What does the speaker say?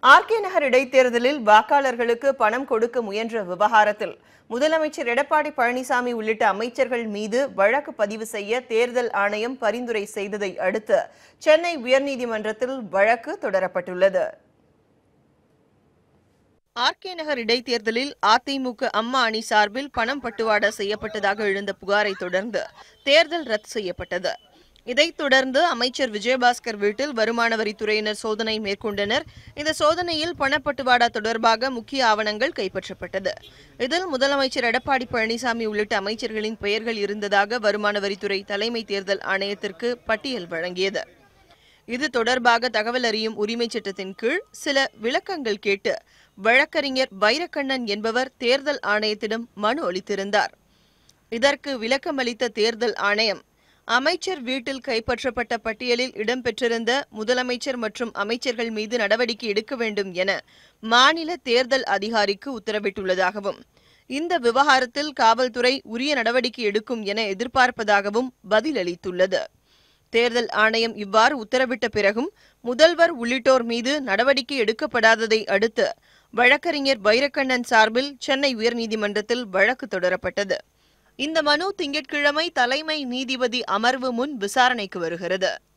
RK நகர் இடைத்தேர்தலில் வாக்காளர்களுக்கு பணம் கொடுக்க முயன்ற விவகாரத்தில் முதலமைச்சர் எடப்பாடி பழனிசாமி உள்ளிட்ட அமைச்சர்கள் மீது வழக்கு பதிவு செய்ய தேர்தல் ஆணையம் பரிந்துரை செய்ததை அடுத்து சென்னை உயர்நீதிமன்றத்தில் வழக்கு தொடரப்பட்டுள்ளது ஆர்கே நகர் இடைத்தேர்தலில் அதிமுக அம்மா அணி சார்பில் பணம் பட்டுவாடா செய்யப்பட்டதாக எழுந்த புகாரை தொடர்ந்து தேர்தல் ரத்து செய்யப்பட்டது இதைத் தொடர்ந்து அமைச்சர் விஜயபாஸ்கர் வீட்டில் வருமான வரித்துறையினர் சோதனை மேற்கொண்டனர் இந்த சோதனையில் பணப்பட்டுவாடா தொடர்பாக முக்கிய ஆவணங்கள் கைப்பற்றப்பட்டது இதில் முதலமைச்சர் எடப்பாடி பழனிசாமி உள்ளிட்ட அமைச்சர்களின் பெயர்கள் இருந்ததாக வருமான வரித்துறை தலைமை தேர்தல் ஆணையத்திற்கு பட்டியல் வழங்கியது இது தொடர்பாக தகவல் அறியும் உரிமைச் சட்டத்தின் கீழ் சில விளக்கங்கள் கேட்டு வழக்கறிஞர் வைரக்கண்ணன் என்பவர் தேர்தல் ஆணையத்திடம் மனு அளித்திருந்தார் இதற்கு விளக்கமளித்த தேர்தல் ஆணையம் அமைச்சர் வீட்டில் கைப்பற்றப்பட்ட பட்டியலில் இடம்பெற்றிருந்த முதலமைச்சர் மற்றும் அமைச்சர்கள் மீது நடவடிக்கை எடுக்க வேண்டும் என மாநில தேர்தல் அதிகாரிக்கு உத்தரவிட்டுள்ளதாகவும் இந்த விவகாரத்தில் காவல்துறை உரிய நடவடிக்கை எடுக்கும் என எதிர்பார்ப்பதாகவும் பதிலளித்துள்ளது தேர்தல் ஆணையம் இவ்வாறு உத்தரவிட்ட பிறகும் முதல்வர் உள்ளிட்டோர் மீது நடவடிக்கை எடுக்கப்படாததை அடுத்து வழக்கறிஞர் வைரக்கண்ணன் சார்பில் சென்னை உயர்நீதிமன்றத்தில் வழக்கு தொடரப்பட்டது இந்த மனு திங்கட்கிழமை தலைமை நீதிபதி அமர்வு முன் விசாரணைக்கு வருகிறது